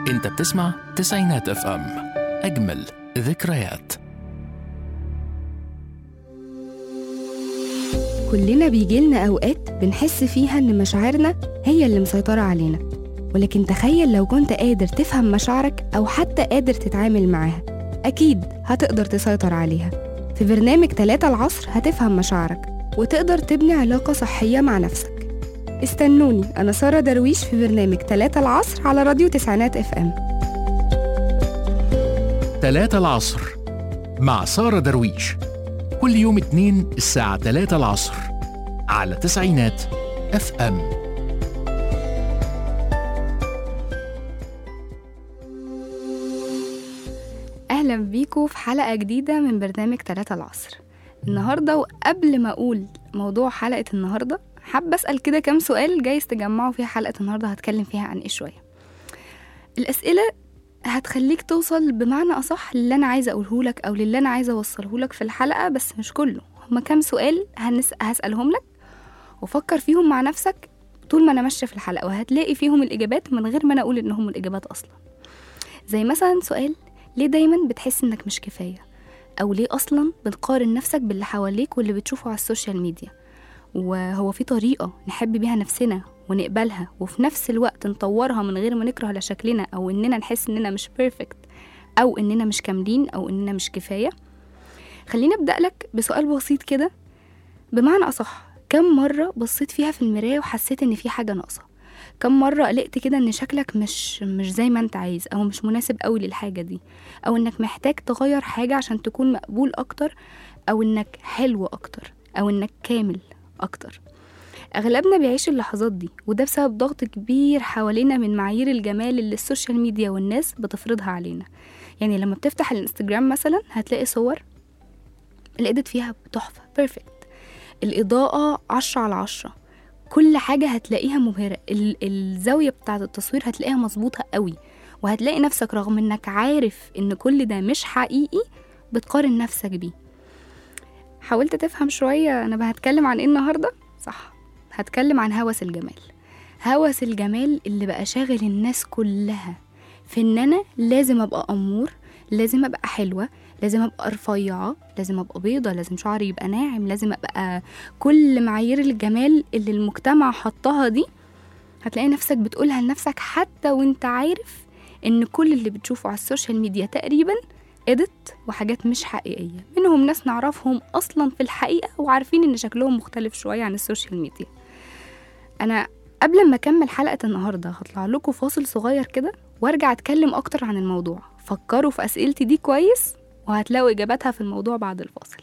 انت بتسمع تسعينات اف ام اجمل ذكريات كلنا بيجيلنا أوقات بنحس فيها إن مشاعرنا هي اللي مسيطرة علينا ولكن تخيل لو كنت قادر تفهم مشاعرك أو حتى قادر تتعامل معاها أكيد هتقدر تسيطر عليها في برنامج تلاتة العصر هتفهم مشاعرك وتقدر تبني علاقة صحية مع نفسك استنوني أنا سارة درويش في برنامج تلاتة العصر على راديو تسعينات اف ام تلاتة العصر مع سارة درويش كل يوم اتنين الساعة تلاتة العصر على تسعينات اف ام أهلا بيكم في حلقة جديدة من برنامج تلاتة العصر النهاردة وقبل ما أقول موضوع حلقة النهاردة حابة أسأل كده كام سؤال جايز تجمعوا فيها حلقة النهاردة هتكلم فيها عن إيه شوية الأسئلة هتخليك توصل بمعنى أصح للي أنا عايزة أقوله لك أو للي أنا عايزة أوصله لك في الحلقة بس مش كله هما كام سؤال هنس... هسألهم لك وفكر فيهم مع نفسك طول ما أنا ماشية في الحلقة وهتلاقي فيهم الإجابات من غير ما أنا أقول إنهم الإجابات أصلا زي مثلا سؤال ليه دايما بتحس إنك مش كفاية أو ليه أصلا بتقارن نفسك باللي حواليك واللي بتشوفه على السوشيال ميديا وهو في طريقة نحب بيها نفسنا ونقبلها وفي نفس الوقت نطورها من غير ما نكره لشكلنا أو إننا نحس إننا مش بيرفكت أو إننا مش كاملين أو إننا مش كفاية خليني أبدأ لك بسؤال بسيط كده بمعنى أصح كم مرة بصيت فيها في المراية وحسيت إن في حاجة ناقصة كم مرة قلقت كده إن شكلك مش مش زي ما أنت عايز أو مش مناسب قوي للحاجة دي أو إنك محتاج تغير حاجة عشان تكون مقبول أكتر أو إنك حلو أكتر أو إنك كامل أكتر أغلبنا بيعيش اللحظات دي وده بسبب ضغط كبير حوالينا من معايير الجمال اللي السوشيال ميديا والناس بتفرضها علينا يعني لما بتفتح الانستجرام مثلا هتلاقي صور الإيديت فيها تحفة بيرفكت الإضاءة عشرة على عشرة كل حاجة هتلاقيها مبهرة ال- الزاوية بتاعة التصوير هتلاقيها مظبوطة قوي وهتلاقي نفسك رغم انك عارف ان كل ده مش حقيقي بتقارن نفسك بيه حاولت تفهم شوية أنا هتكلم عن إيه النهاردة؟ صح هتكلم عن هوس الجمال هوس الجمال اللي بقى شاغل الناس كلها في إن أنا لازم أبقى أمور لازم أبقى حلوة لازم أبقى رفيعة لازم أبقى بيضة لازم شعري يبقى ناعم لازم أبقى كل معايير الجمال اللي المجتمع حطها دي هتلاقي نفسك بتقولها لنفسك حتى وانت عارف ان كل اللي بتشوفه على السوشيال ميديا تقريبا اديت وحاجات مش حقيقية منهم ناس نعرفهم أصلا في الحقيقة وعارفين إن شكلهم مختلف شوية عن السوشيال ميديا أنا قبل ما أكمل حلقة النهاردة هطلع لكم فاصل صغير كده وارجع أتكلم أكتر عن الموضوع فكروا في أسئلتي دي كويس وهتلاقوا إجاباتها في الموضوع بعد الفاصل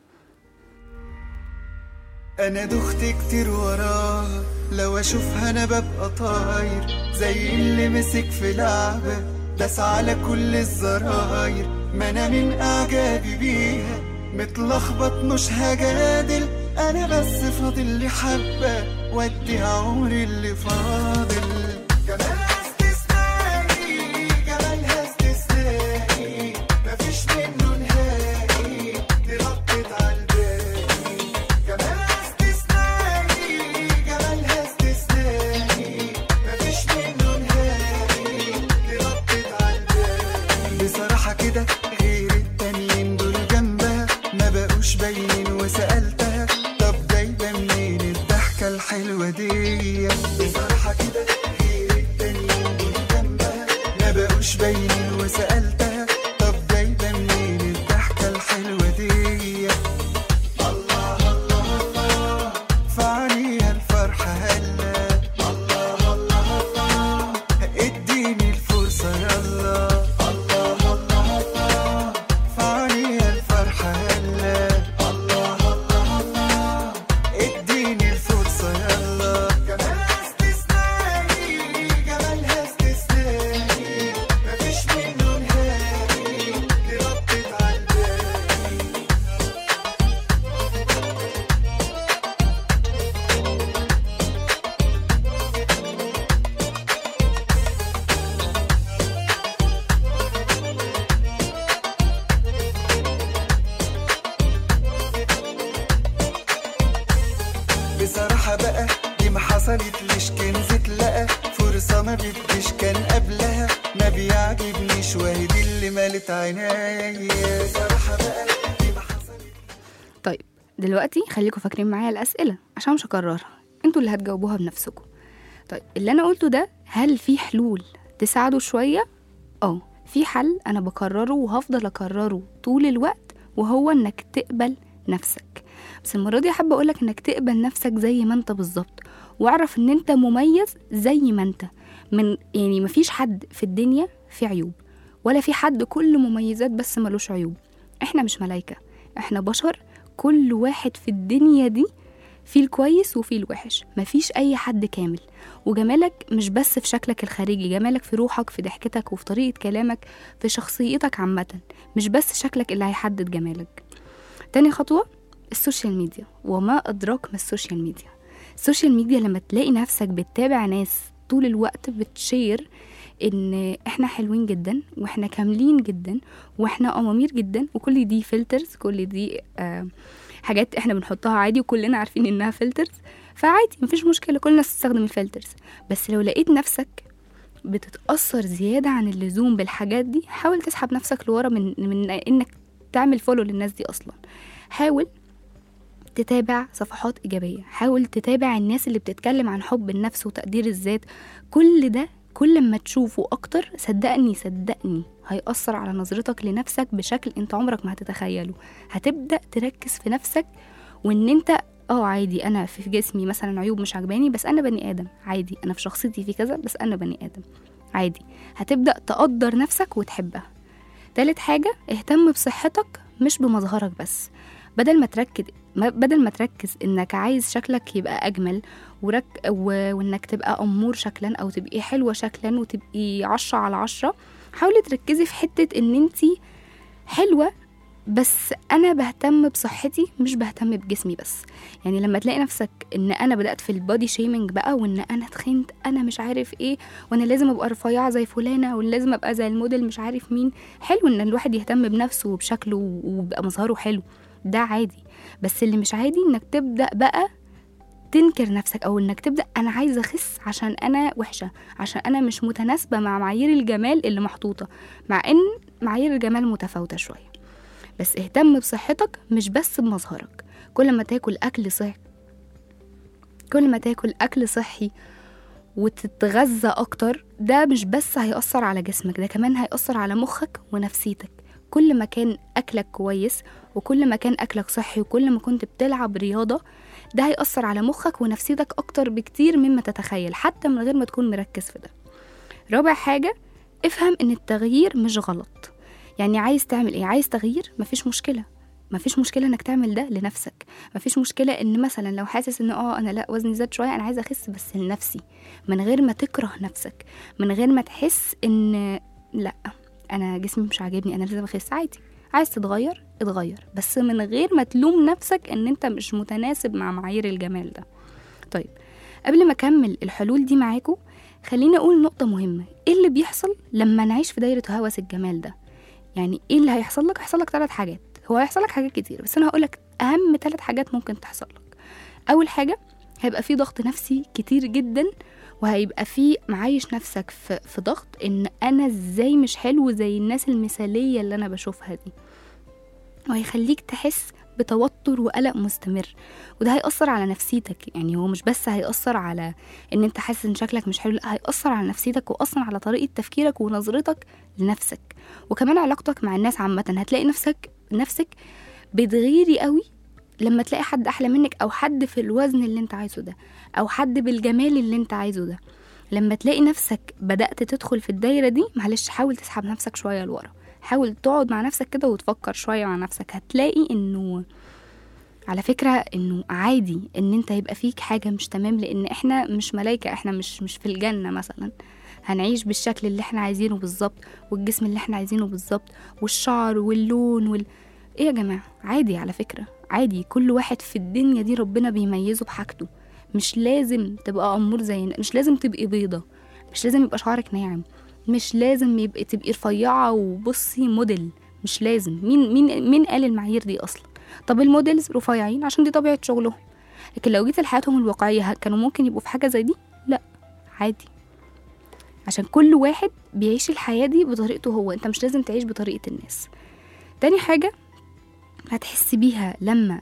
انا دخت كتير وراها لو اشوفها انا ببقى طاير زي اللي مسك في لعبة داس على كل الزراير ما انا من اعجابي بيها متلخبط مش هجادل انا بس فاضل لي حبة وادي عمري اللي فاضل جمالها استثنائي جمالها استثنائي مفيش منه نهائي دي ردت عالباقي جمالها استثنائي جمالها استثنائي مفيش منه نهائي دي ردت عالباقي بصراحة كده غير التانيين دول جنبها ما بقوش باينين وسألتها طب جايبة منين الضحكة الحلوة دي بصراحة كده غير التانيين دول جنبها ما بقوش باينين وسألتها طب جايبة منين الضحكة الحلوة دي الله الله الله فعليها الفرحة هلا الله الله الله اديني الفرصة يلا الله الله الله فعليها الفرحة هلا الله الله الله اديني الفرصة يلا جمالها استثنائي جمالها استثنائي مفيش منه نهائي دي ردت عالباقي بصراحة بقى دي ما حصلت ليش كنز اتلقى فرصة فرصة ما بديش كان قبلها ما بيعجبنيش وهي دي اللي مالت عينيا صراحة بقى دي ما حصلت طيب دلوقتي خليكم فاكرين معايا الأسئلة عشان مش هكررها انتوا اللي هتجاوبوها بنفسكم طيب اللي أنا قلته ده هل في حلول تساعده شوية؟ اه في حل أنا بكرره وهفضل أكرره طول الوقت وهو إنك تقبل نفسك بس المرة دي حابة أقولك إنك تقبل نفسك زي ما أنت بالظبط واعرف إن أنت مميز زي ما أنت من يعني مفيش حد في الدنيا فيه عيوب ولا في حد كل مميزات بس ملوش عيوب احنا مش ملايكة احنا بشر كل واحد في الدنيا دي فيه الكويس وفيه الوحش مفيش اي حد كامل وجمالك مش بس في شكلك الخارجي جمالك في روحك في ضحكتك وفي طريقة كلامك في شخصيتك عامة مش بس شكلك اللي هيحدد جمالك تاني خطوة السوشيال ميديا وما أدراك ما السوشيال ميديا السوشيال ميديا لما تلاقي نفسك بتتابع ناس طول الوقت بتشير ان احنا حلوين جدا واحنا كاملين جدا واحنا امامير جدا وكل دي فلترز كل دي آه حاجات احنا بنحطها عادي وكلنا عارفين انها فلترز فعادي مفيش مشكله كل الناس تستخدم الفلترز بس لو لقيت نفسك بتتاثر زياده عن اللزوم بالحاجات دي حاول تسحب نفسك لورا من من انك تعمل فولو للناس دي اصلا حاول تتابع صفحات إيجابية حاول تتابع الناس اللي بتتكلم عن حب النفس وتقدير الذات كل ده كل ما تشوفه أكتر صدقني صدقني هيأثر على نظرتك لنفسك بشكل انت عمرك ما هتتخيله هتبدأ تركز في نفسك وان انت اه عادي انا في جسمي مثلا عيوب مش عجباني بس انا بني ادم عادي انا في شخصيتي في كذا بس انا بني ادم عادي هتبدأ تقدر نفسك وتحبها تالت حاجة اهتم بصحتك مش بمظهرك بس بدل ما تركز ما- بدل ما تركز انك عايز شكلك يبقى اجمل ورك و... وانك تبقى امور شكلا او تبقي حلوه شكلا وتبقي عشرة على عشرة حاولي تركزي في حته ان انتي حلوه بس انا بهتم بصحتي مش بهتم بجسمي بس يعني لما تلاقي نفسك ان انا بدات في البودي شيمينج بقى وان انا تخنت انا مش عارف ايه وانا لازم ابقى رفيعه زي فلانه ولازم ابقى زي الموديل مش عارف مين حلو ان الواحد يهتم بنفسه وبشكله ويبقى مظهره حلو ده عادي بس اللي مش عادي انك تبدا بقى تنكر نفسك او انك تبدا انا عايزه اخس عشان انا وحشه عشان انا مش متناسبه مع معايير الجمال اللي محطوطه مع ان معايير الجمال متفاوته شويه بس اهتم بصحتك مش بس بمظهرك كل ما تاكل اكل صحي كل ما تاكل اكل صحي وتتغذى اكتر ده مش بس هيأثر على جسمك ده كمان هيأثر على مخك ونفسيتك كل ما كان اكلك كويس وكل ما كان اكلك صحي وكل ما كنت بتلعب رياضه ده هيأثر على مخك ونفسيتك اكتر بكتير مما تتخيل حتى من غير ما تكون مركز في ده رابع حاجه افهم ان التغيير مش غلط يعني عايز تعمل ايه عايز تغيير مفيش مشكله مفيش مشكله انك تعمل ده لنفسك مفيش مشكله ان مثلا لو حاسس ان اه انا لا وزني زاد شويه انا عايزه اخس بس لنفسي من غير ما تكره نفسك من غير ما تحس ان لا انا جسمي مش عاجبني انا لازم اخس عادي عايز تتغير اتغير بس من غير ما تلوم نفسك ان انت مش متناسب مع معايير الجمال ده طيب قبل ما اكمل الحلول دي معاكم خليني اقول نقطه مهمه ايه اللي بيحصل لما نعيش في دايره هوس الجمال ده يعني ايه اللي هيحصل لك هيحصل لك ثلاث حاجات هو هيحصل لك حاجات كتير بس انا هقول لك اهم ثلاث حاجات ممكن تحصل لك اول حاجه هيبقى في ضغط نفسي كتير جدا وهيبقى في معايش نفسك في, في ضغط ان انا ازاي مش حلو زي الناس المثاليه اللي انا بشوفها دي وهيخليك تحس بتوتر وقلق مستمر وده هيأثر على نفسيتك يعني هو مش بس هيأثر على ان انت حاسس ان شكلك مش حلو لا هيأثر على نفسيتك واصلا على طريقة تفكيرك ونظرتك لنفسك وكمان علاقتك مع الناس عامة هتلاقي نفسك نفسك بتغيري قوي لما تلاقي حد احلى منك او حد في الوزن اللي انت عايزه ده او حد بالجمال اللي انت عايزه ده لما تلاقي نفسك بدأت تدخل في الدايرة دي معلش حاول تسحب نفسك شوية لورا حاول تقعد مع نفسك كده وتفكر شوية مع نفسك هتلاقي انه على فكرة انه عادي ان انت يبقى فيك حاجة مش تمام لان احنا مش ملايكة احنا مش مش في الجنة مثلا هنعيش بالشكل اللي احنا عايزينه بالظبط والجسم اللي احنا عايزينه بالظبط والشعر واللون وال... ايه يا جماعة عادي على فكرة عادي كل واحد في الدنيا دي ربنا بيميزه بحاجته مش لازم تبقى أمور زي مش لازم تبقي بيضة مش لازم يبقى شعرك ناعم مش لازم يبقى تبقي رفيعة وبصي موديل مش لازم مين مين مين قال المعايير دي أصلا طب الموديلز رفيعين عشان دي طبيعة شغلهم لكن لو جيت لحياتهم الواقعية كانوا ممكن يبقوا في حاجة زي دي لا عادي عشان كل واحد بيعيش الحياة دي بطريقته هو انت مش لازم تعيش بطريقة الناس تاني حاجة هتحس بيها لما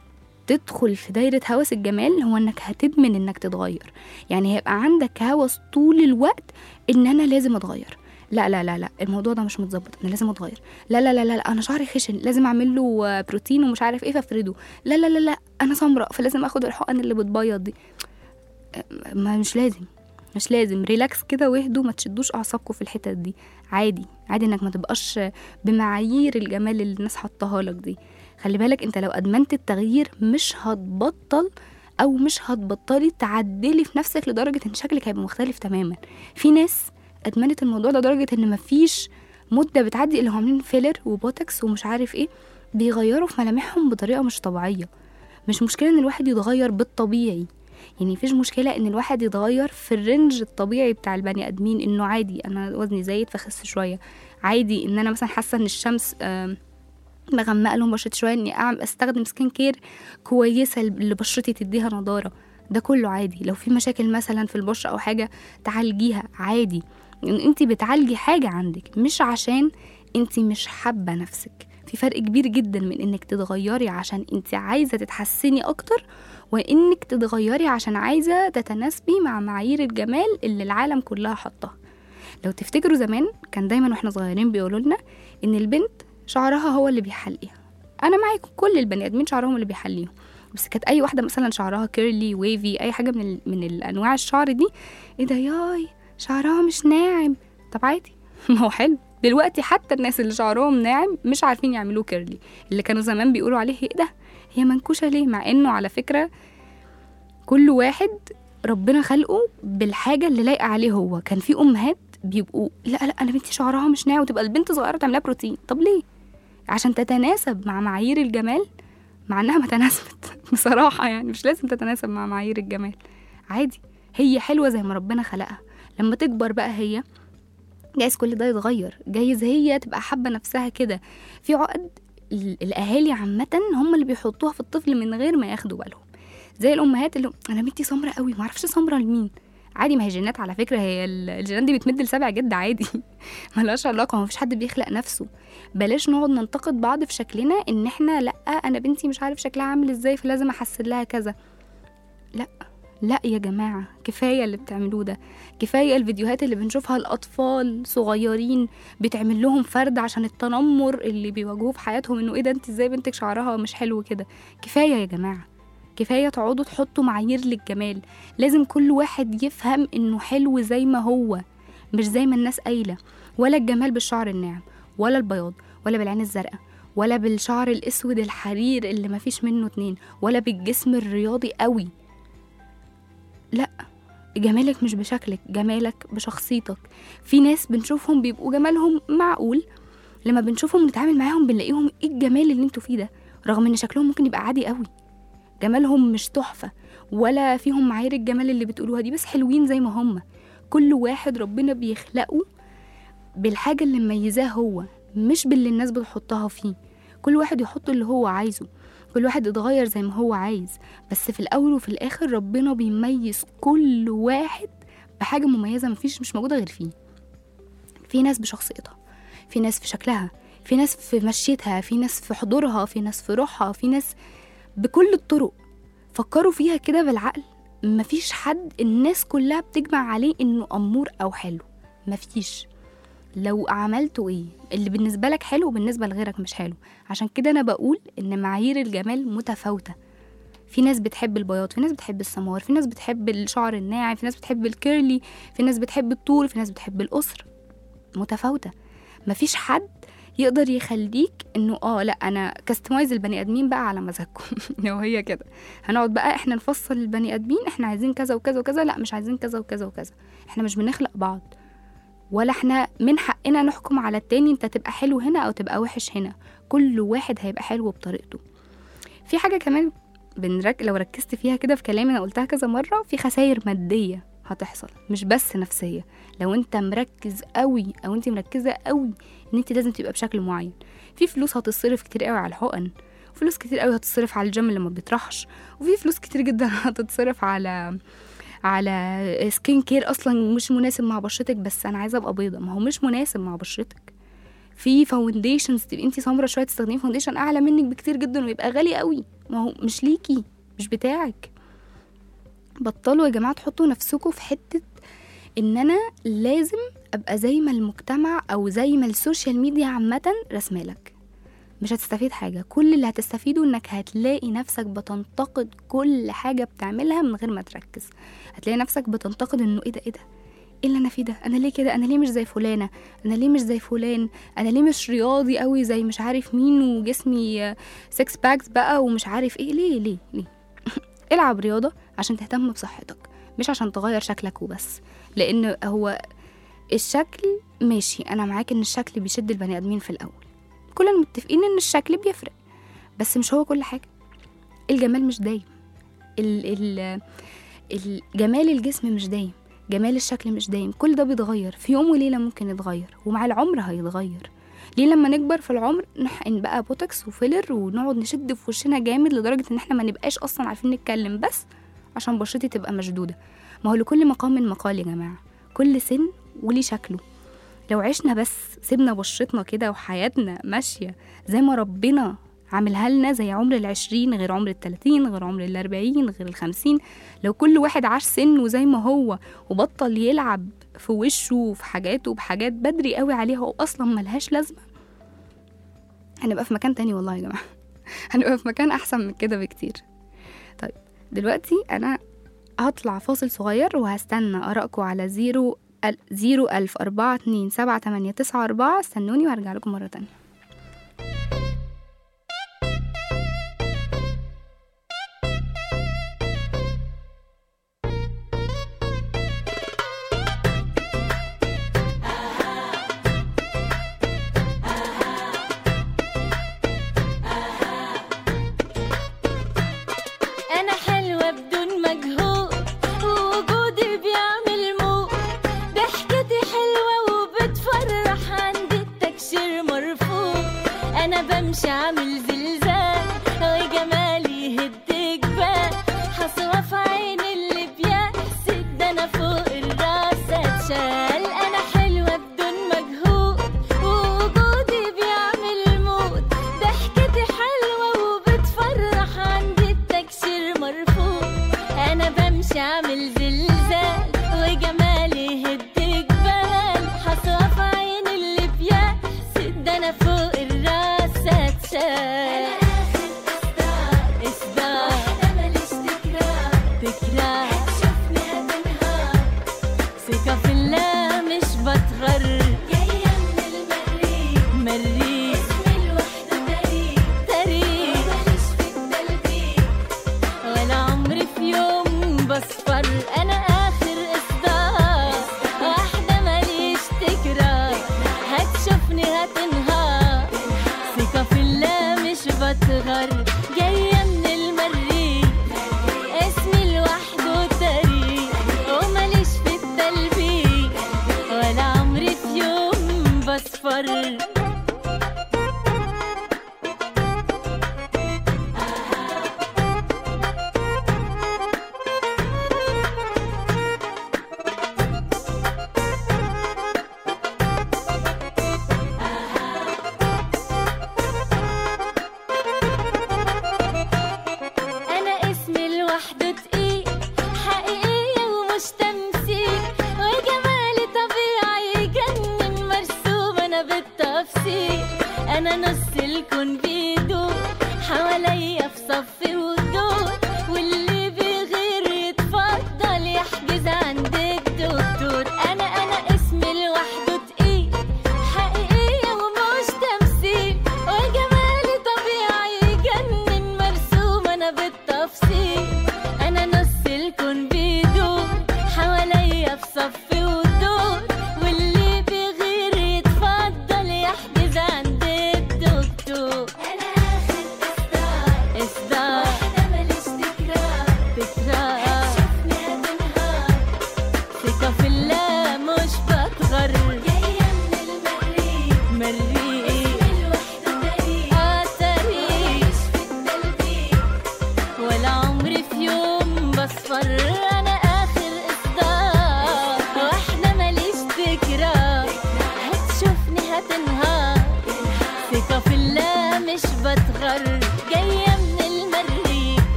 تدخل في دايرة هوس الجمال هو انك هتدمن انك تتغير يعني هيبقى عندك هوس طول الوقت ان انا لازم اتغير لا لا لا لا الموضوع ده مش متظبط انا لازم اتغير لا لا لا لا, لا انا شعري خشن لازم اعمل له آه، بروتين ومش عارف ايه فافرده لا لا لا لا انا سمراء فلازم اخد الحقن اللي بتبيض دي آه، ما مش لازم مش لازم ريلاكس كده واهدوا ما تشدوش اعصابكم في الحتت دي عادي عادي انك ما تبقاش بمعايير الجمال اللي الناس حطاها لك دي خلي بالك انت لو ادمنت التغيير مش هتبطل او مش هتبطلي تعدلي في نفسك لدرجه ان شكلك هيبقى مختلف تماما في ناس ادمنت الموضوع ده لدرجه ان مفيش مده بتعدي الا هم عاملين فيلر وبوتوكس ومش عارف ايه بيغيروا في ملامحهم بطريقه مش طبيعيه مش مشكله ان الواحد يتغير بالطبيعي يعني مفيش مشكله ان الواحد يتغير في الرينج الطبيعي بتاع البني ادمين انه عادي انا وزني زايد فخس شويه عادي ان انا مثلا حاسه ان الشمس آم، مغمقه لون بشرتي شويه اني أعمل استخدم سكين كير كويسه اللي بشرتي تديها نضاره ده كله عادي لو في مشاكل مثلا في البشره او حاجه تعالجيها عادي لان انت بتعالجي حاجه عندك مش عشان انت مش حابه نفسك في فرق كبير جدا من انك تتغيري عشان انت عايزه تتحسني اكتر وانك تتغيري عشان عايزه تتناسبي مع معايير الجمال اللي العالم كلها حطاها لو تفتكروا زمان كان دايما واحنا صغيرين بيقولوا لنا ان البنت شعرها هو اللي بيحليها انا معاكم كل البني ادمين شعرهم اللي بيحليهم بس كانت اي واحده مثلا شعرها كيرلي ويفي اي حاجه من ال... من الانواع الشعر دي ايه ده ياي شعرها مش ناعم طب عادي ما هو حلو دلوقتي حتى الناس اللي شعرهم ناعم مش عارفين يعملوه كيرلي اللي كانوا زمان بيقولوا عليه ايه ده هي منكوشه ليه مع انه على فكره كل واحد ربنا خلقه بالحاجه اللي لايقه عليه هو كان في امهات بيبقوا لا لا انا بنتي شعرها مش ناعم وتبقى البنت صغيره تعملها بروتين طب ليه عشان تتناسب مع معايير الجمال مع انها ما تناسبت بصراحه يعني مش لازم تتناسب مع معايير الجمال عادي هي حلوه زي ما ربنا خلقها لما تكبر بقى هي جايز كل ده يتغير جايز هي تبقى حابه نفسها كده في عقد ال- الاهالي عامه هم اللي بيحطوها في الطفل من غير ما ياخدوا بالهم زي الامهات اللي انا بنتي سمرة قوي ما اعرفش سمرة لمين عادي ما هي جينات على فكره هي ال- الجينات دي بتمد لسبع جد عادي ملهاش علاقه ما فيش حد بيخلق نفسه بلاش نقعد ننتقد بعض في شكلنا ان احنا لا انا بنتي مش عارف شكلها عامل ازاي فلازم احسن لها كذا لا لا يا جماعة كفاية اللي بتعملوه ده كفاية الفيديوهات اللي بنشوفها الأطفال صغيرين بتعمل لهم فرد عشان التنمر اللي بيواجهوه في حياتهم انه ايه ده انت ازاي بنتك شعرها مش حلو كده كفاية يا جماعة كفاية تقعدوا تحطوا معايير للجمال لازم كل واحد يفهم انه حلو زي ما هو مش زي ما الناس قايلة ولا الجمال بالشعر الناعم ولا البياض ولا بالعين الزرقاء ولا بالشعر الاسود الحرير اللي مفيش منه اتنين ولا بالجسم الرياضي قوي لا جمالك مش بشكلك جمالك بشخصيتك في ناس بنشوفهم بيبقوا جمالهم معقول لما بنشوفهم نتعامل معاهم بنلاقيهم ايه الجمال اللي انتوا فيه ده رغم ان شكلهم ممكن يبقى عادي قوي جمالهم مش تحفة ولا فيهم معايير الجمال اللي بتقولوها دي بس حلوين زي ما هم كل واحد ربنا بيخلقه بالحاجة اللي مميزاه هو مش باللي الناس بتحطها فيه كل واحد يحط اللي هو عايزه كل واحد يتغير زي ما هو عايز بس في الأول وفي الآخر ربنا بيميز كل واحد بحاجة مميزة مفيش مش موجودة غير فيه في ناس بشخصيتها في ناس في شكلها في ناس في مشيتها في ناس في حضورها في ناس في روحها في ناس بكل الطرق فكروا فيها كده بالعقل مفيش حد الناس كلها بتجمع عليه انه امور او حلو مفيش لو عملتوا ايه اللي بالنسبه لك حلو بالنسبه لغيرك مش حلو عشان كده انا بقول ان معايير الجمال متفاوته في ناس بتحب البياض في ناس بتحب السمار في ناس بتحب الشعر الناعم في ناس بتحب الكيرلي في ناس بتحب الطول في ناس بتحب القصر متفاوته مفيش حد يقدر يخليك انه اه لا انا كاستمايز البني ادمين بقى على مزاجكم لو هي كده هنقعد بقى احنا نفصل البني ادمين احنا عايزين كذا وكذا وكذا لا مش عايزين كذا وكذا وكذا احنا مش بنخلق بعض ولا احنا من حقنا نحكم على التاني انت تبقى حلو هنا او تبقى وحش هنا كل واحد هيبقى حلو بطريقته في حاجه كمان بنرك... لو ركزت فيها كده في كلامي انا قلتها كذا مره في خسائر ماديه هتحصل مش بس نفسيه لو انت مركز قوي او انت مركزه قوي ان انت لازم تبقى بشكل معين في فلوس هتصرف كتير قوي على الحقن وفلوس كتير قوي هتصرف على الجيم اللي ما بيطرحش وفي فلوس كتير جدا هتتصرف على على سكين كير اصلا مش مناسب مع بشرتك بس انا عايزه ابقى بيضه ما هو مش مناسب مع بشرتك في فاونديشنز تبقي انت سمرة شويه تستخدمي فاونديشن اعلى منك بكتير جدا ويبقى غالي قوي ما هو مش ليكي مش بتاعك بطلوا يا جماعه تحطوا نفسكم في حته ان انا لازم ابقى زي ما المجتمع او زي ما السوشيال ميديا عامه رسمالك مش هتستفيد حاجه كل اللي هتستفيده انك هتلاقي نفسك بتنتقد كل حاجه بتعملها من غير ما تركز هتلاقي نفسك بتنتقد انه ايه ده ايه ده ايه اللي انا فيه ده انا ليه كده انا ليه مش زي فلانه انا ليه مش زي فلان انا ليه مش رياضي قوي زي مش عارف مين وجسمي سكس باكس بقى ومش عارف ايه ليه ليه ليه العب رياضه عشان تهتم بصحتك مش عشان تغير شكلك وبس لان هو الشكل ماشي انا معاك ان الشكل بيشد البني ادمين في الاول كلنا متفقين ان الشكل بيفرق بس مش هو كل حاجه الجمال مش دايم ال ال الجمال الجسم مش دايم جمال الشكل مش دايم كل ده بيتغير في يوم وليله ممكن يتغير ومع العمر هيتغير ليه لما نكبر في العمر نحقن بقى بوتوكس وفيلر ونقعد نشد في وشنا جامد لدرجه ان احنا ما نبقاش اصلا عارفين نتكلم بس عشان بشرتي تبقى مشدوده ما هو لكل مقام من مقال يا جماعه كل سن وليه شكله لو عشنا بس سيبنا بشرتنا كده وحياتنا ماشيه زي ما ربنا عاملها لنا زي عمر العشرين غير عمر التلاتين غير عمر الأربعين غير الخمسين لو كل واحد عاش سنه زي ما هو وبطل يلعب في وشه وفي حاجاته بحاجات بدري قوي عليها وأصلا ملهاش لازمة هنبقى في مكان تاني والله يا جماعة هنبقى في مكان أحسن من كده بكتير طيب دلوقتي أنا هطلع فاصل صغير وهستنى آرائكم على زيرو زيرو ألف أربعة اتنين سبعة تمانية تسعة أربعة استنوني وهرجع لكم مرة تانية أنا حلوة بدون مجهود ووجودي بيعمل موت ضحكتي حلوة وبتفرح عند التكشير مرفوع أنا بمشي عامل زلزال وجمالي يهد جبال حصوة في عين اللي بيحسد ده أنا فوق الراس أتشال أنا حلوة بدون مجهود ووجودي بيعمل موت ضحكتي حلوة وبتفرح عند التكشير مرفوع أنا بمشي عامل زلزال وجمالي يهد جبال حصوة في عين اللي بيحسد ده أنا فوق الراس أتشال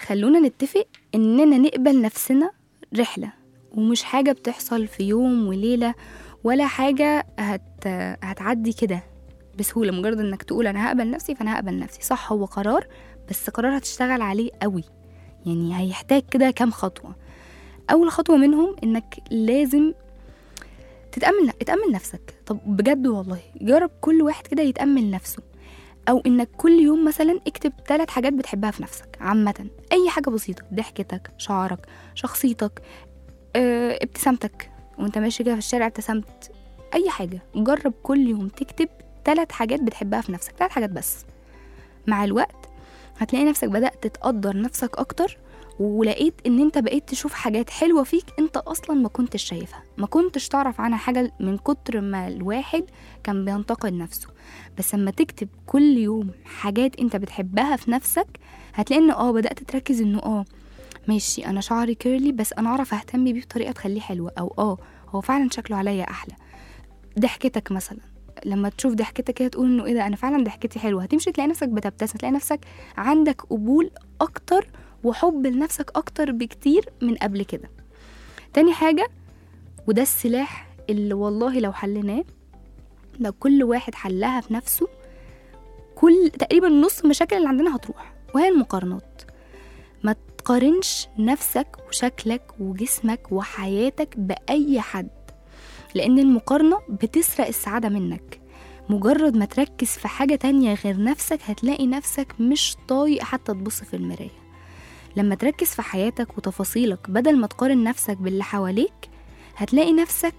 خلونا نتفق اننا نقبل نفسنا رحله ومش حاجه بتحصل في يوم وليله ولا حاجه هت... هتعدي كده بسهوله مجرد انك تقول انا هقبل نفسي فانا هقبل نفسي صح هو قرار بس قرار هتشتغل عليه قوي يعني هيحتاج كده كام خطوه اول خطوه منهم انك لازم تتامل تتامل نفسك طب بجد والله جرب كل واحد كده يتامل نفسه او انك كل يوم مثلا اكتب ثلاث حاجات بتحبها في نفسك عامه اي حاجه بسيطه ضحكتك شعرك شخصيتك اه ابتسامتك وانت ماشي كده في الشارع ابتسمت اي حاجه جرب كل يوم تكتب ثلاث حاجات بتحبها في نفسك ثلاث حاجات بس مع الوقت هتلاقي نفسك بدأت تقدر نفسك أكتر ولقيت ان انت بقيت تشوف حاجات حلوة فيك انت اصلا ما كنتش شايفها ما كنتش تعرف عنها حاجة من كتر ما الواحد كان بينتقد نفسه بس لما تكتب كل يوم حاجات انت بتحبها في نفسك هتلاقي ان اه بدأت تركز انه اه ماشي انا شعري كيرلي بس انا اعرف اهتم بيه بطريقة تخليه حلوة او اه هو فعلا شكله عليا احلى ضحكتك مثلا لما تشوف ضحكتك كده تقول انه ايه ده انا فعلا ضحكتي حلوه هتمشي تلاقي نفسك بتبتسم تلاقي نفسك عندك قبول اكتر وحب لنفسك اكتر بكتير من قبل كده تاني حاجه وده السلاح اللي والله لو حليناه لو كل واحد حلها في نفسه كل تقريبا نص المشاكل اللي عندنا هتروح وهي المقارنات ما تقارنش نفسك وشكلك وجسمك وحياتك بأي حد لأن المقارنة بتسرق السعادة منك مجرد ما تركز في حاجة تانية غير نفسك هتلاقي نفسك مش طايق حتى تبص في المراية لما تركز في حياتك وتفاصيلك بدل ما تقارن نفسك باللي حواليك هتلاقي نفسك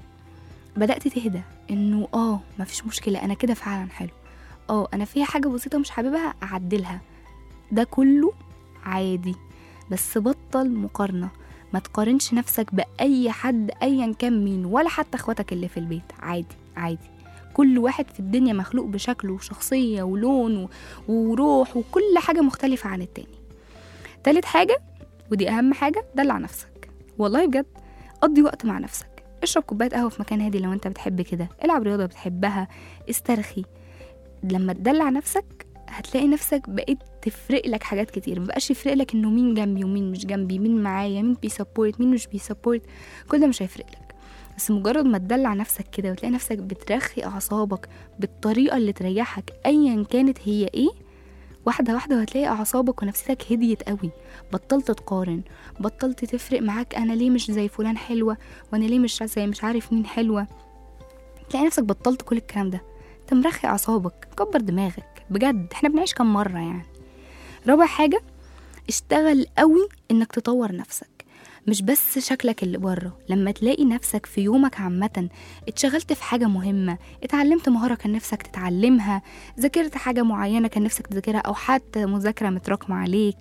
بدأت تهدى انه اه مفيش مشكلة انا كده فعلا حلو اه انا فيها حاجة بسيطة مش حاببها اعدلها ده كله عادي بس بطل مقارنة ما تقارنش نفسك بأي حد أيا كان مين ولا حتى اخواتك اللي في البيت عادي عادي كل واحد في الدنيا مخلوق بشكله وشخصية ولون و- وروح وكل حاجة مختلفة عن التاني تالت حاجة ودي أهم حاجة دلع نفسك والله بجد قضي وقت مع نفسك اشرب كوباية قهوة في مكان هادي لو انت بتحب كده العب رياضة بتحبها استرخي لما تدلع نفسك هتلاقي نفسك بقيت تفرق لك حاجات كتير مبقاش يفرق لك انه مين جنبي ومين مش جنبي مين معايا مين بيسبورت مين مش بيسبورت كل ده مش هيفرق لك بس مجرد ما تدلع نفسك كده وتلاقي نفسك بترخي اعصابك بالطريقه اللي تريحك ايا كانت هي ايه واحدة واحدة وهتلاقي أعصابك ونفسيتك هديت قوي بطلت تقارن بطلت تفرق معاك أنا ليه مش زي فلان حلوة وأنا ليه مش زي مش عارف مين حلوة تلاقي نفسك بطلت كل الكلام ده انت مرخي أعصابك كبر دماغك بجد احنا بنعيش كام مرة يعني رابع حاجة اشتغل قوي انك تطور نفسك مش بس شكلك اللي بره لما تلاقي نفسك في يومك عامة اتشغلت في حاجة مهمة اتعلمت مهارة كان نفسك تتعلمها ذاكرت حاجة معينة كان نفسك تذاكرها أو حتى مذاكرة متراكمة عليك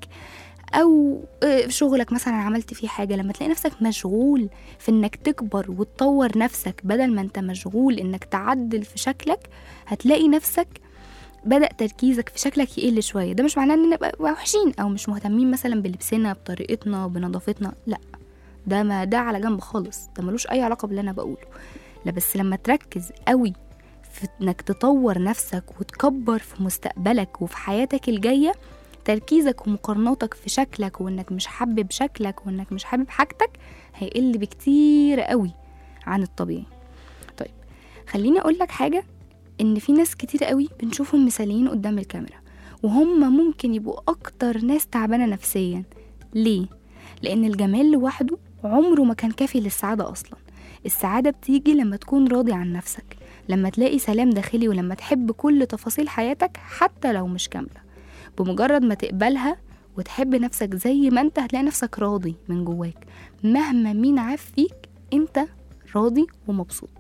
أو آه، في شغلك مثلا عملت فيه حاجة لما تلاقي نفسك مشغول في إنك تكبر وتطور نفسك بدل ما أنت مشغول إنك تعدل في شكلك هتلاقي نفسك بدأ تركيزك في شكلك يقل شوية ده مش معناه إننا نبقى وحشين أو مش مهتمين مثلا بلبسنا بطريقتنا بنظافتنا لأ ده ما ده على جنب خالص ده ملوش أي علاقة باللي أنا بقوله لا بس لما تركز قوي في إنك تطور نفسك وتكبر في مستقبلك وفي حياتك الجاية تركيزك ومقارناتك في شكلك وإنك مش حابب شكلك وإنك مش حابب حاجتك هيقل بكتير قوي عن الطبيعي طيب خليني أقول لك حاجة ان في ناس كتير قوي بنشوفهم مثاليين قدام الكاميرا وهم ممكن يبقوا اكتر ناس تعبانه نفسيا ليه لان الجمال لوحده عمره ما كان كافي للسعاده اصلا السعاده بتيجي لما تكون راضي عن نفسك لما تلاقي سلام داخلي ولما تحب كل تفاصيل حياتك حتى لو مش كامله بمجرد ما تقبلها وتحب نفسك زي ما انت هتلاقي نفسك راضي من جواك مهما مين عاف فيك انت راضي ومبسوط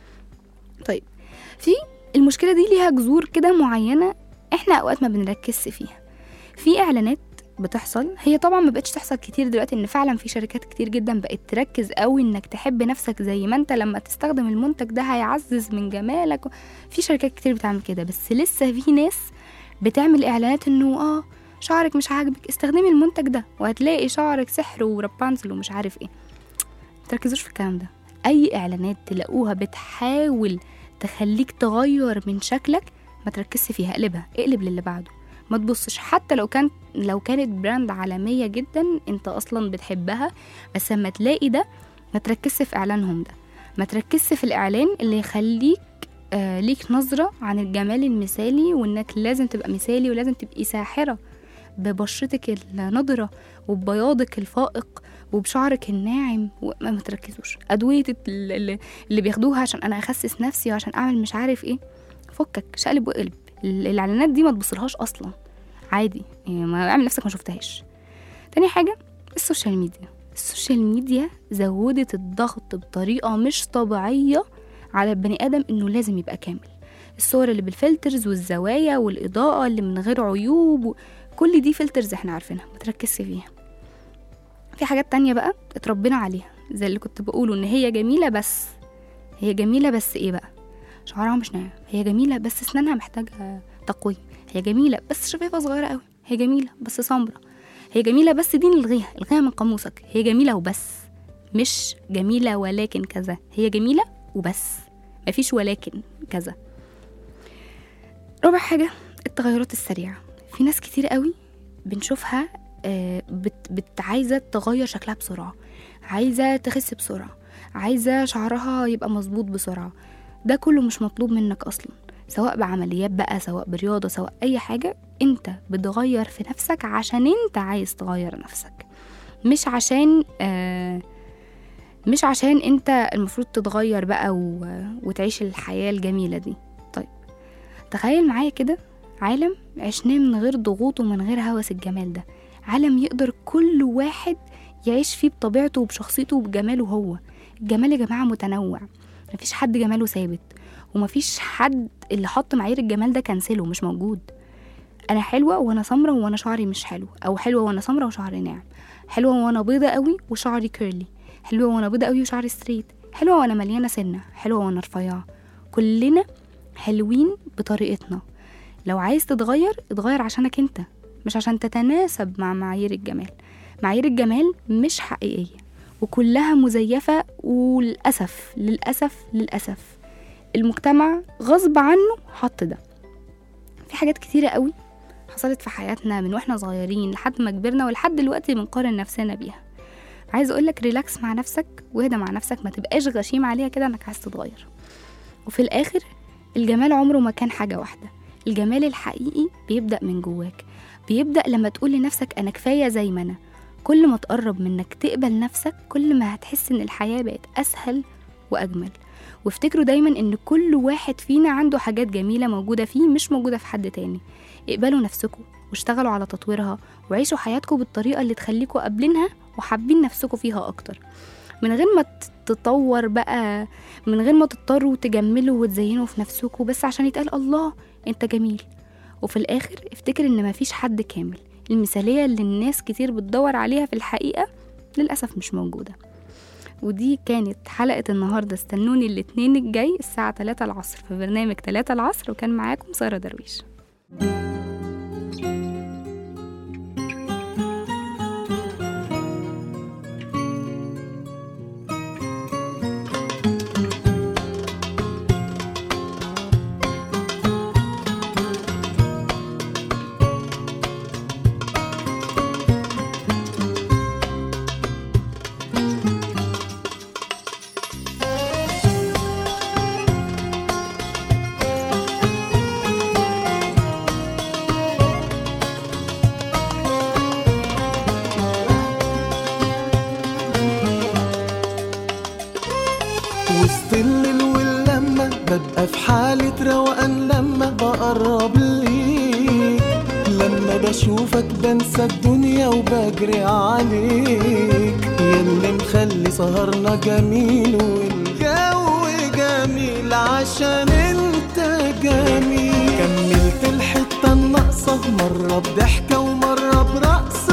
طيب في المشكله دي ليها جذور كده معينه احنا اوقات ما بنركزش فيها في اعلانات بتحصل هي طبعا ما بقتش تحصل كتير دلوقتي ان فعلا في شركات كتير جدا بقت تركز قوي انك تحب نفسك زي ما انت لما تستخدم المنتج ده هيعزز من جمالك في شركات كتير بتعمل كده بس لسه في ناس بتعمل اعلانات انه اه شعرك مش عاجبك استخدمي المنتج ده وهتلاقي شعرك سحر ورابانزل ومش عارف ايه متركزوش في الكلام ده اي اعلانات تلاقوها بتحاول تخليك تغير من شكلك ما تركزش فيها اقلبها اقلب للي بعده ما تبصش حتى لو كان لو كانت براند عالميه جدا انت اصلا بتحبها بس لما تلاقي ده ما تركزش في اعلانهم ده ما تركزش في الاعلان اللي يخليك آه ليك نظره عن الجمال المثالي وانك لازم تبقى مثالي ولازم تبقي ساحره ببشرتك النضره وببياضك الفائق وبشعرك الناعم وما ما تركزوش ادويه ال- ال- اللي بياخدوها عشان انا اخسس نفسي وعشان اعمل مش عارف ايه فكك شقلب وقلب ال- الاعلانات دي ما تبصلهاش اصلا عادي يعني ما اعمل نفسك ما شفتهاش تاني حاجه السوشيال ميديا السوشيال ميديا زودت الضغط بطريقه مش طبيعيه على البني ادم انه لازم يبقى كامل الصور اللي بالفلترز والزوايا والاضاءه اللي من غير عيوب و... كل دي فلترز احنا عارفينها ما تركزش فيها في حاجات تانية بقى اتربينا عليها زي اللي كنت بقوله ان هي جميله بس هي جميله بس ايه بقى شعرها مش ناعم هي جميله بس اسنانها محتاجه تقويم هي جميله بس شفايفها صغيره قوي هي جميله بس سمرة هي جميله بس دي نلغيها الغيها من قاموسك هي جميله وبس مش جميله ولكن كذا هي جميله وبس مفيش ولكن كذا رابع حاجه التغيرات السريعه في ناس كتير قوي بنشوفها آه، بت, بت عايزه تغير شكلها بسرعه عايزه تخس بسرعه عايزه شعرها يبقى مظبوط بسرعه ده كله مش مطلوب منك اصلا سواء بعمليات بقى سواء برياضه سواء اي حاجه انت بتغير في نفسك عشان انت عايز تغير نفسك مش عشان آه مش عشان انت المفروض تتغير بقى و... وتعيش الحياه الجميله دي طيب تخيل معايا كده عالم عشناه من غير ضغوط ومن غير هوس الجمال ده عالم يقدر كل واحد يعيش فيه بطبيعته وبشخصيته وبجماله هو الجمال يا جماعة متنوع مفيش حد جماله ثابت ومفيش حد اللي حط معايير الجمال ده كنسله مش موجود انا حلوه وانا سمره وانا شعري مش حلو او حلوه وانا سمره وشعري ناعم حلوه وانا بيضه قوي وشعري كيرلي حلوه وانا بيضه قوي وشعري ستريت حلوه وانا مليانه سنه حلوه وانا رفيعه كلنا حلوين بطريقتنا لو عايز تتغير اتغير عشانك انت مش عشان تتناسب مع معايير الجمال معايير الجمال مش حقيقية وكلها مزيفة وللأسف للأسف للأسف المجتمع غصب عنه حط ده في حاجات كتيرة قوي حصلت في حياتنا من واحنا صغيرين لحد ما كبرنا ولحد دلوقتي بنقارن نفسنا بيها عايز اقولك ريلاكس مع نفسك واهدى مع نفسك ما تبقاش غشيم عليها كده انك عايز تتغير وفي الاخر الجمال عمره ما كان حاجة واحدة الجمال الحقيقي بيبدأ من جواك بيبدأ لما تقول لنفسك أنا كفاية زي ما أنا كل ما تقرب منك تقبل نفسك كل ما هتحس إن الحياة بقت أسهل وأجمل وافتكروا دايما إن كل واحد فينا عنده حاجات جميلة موجودة فيه مش موجودة في حد تاني اقبلوا نفسكم واشتغلوا على تطويرها وعيشوا حياتكم بالطريقة اللي تخليكوا قابلينها وحابين نفسكم فيها أكتر من غير ما تتطور بقى من غير ما تضطروا تجملوا وتزينوا في نفسكم بس عشان يتقال الله انت جميل وفي الآخر افتكر إن مفيش حد كامل المثالية اللي الناس كتير بتدور عليها في الحقيقة للأسف مش موجودة ودي كانت حلقة النهاردة استنوني الاتنين الجاي الساعة 3 العصر في برنامج 3 العصر وكان معاكم سارة درويش وسط الليل واللمة ببقى في حالة روقان لما بقرب ليك لما بشوفك بنسى الدنيا وبجري عليك ياللي مخلي سهرنا جميل والجو جميل عشان انت جميل كملت الحتة الناقصة مرة بضحكة ومرة برقصة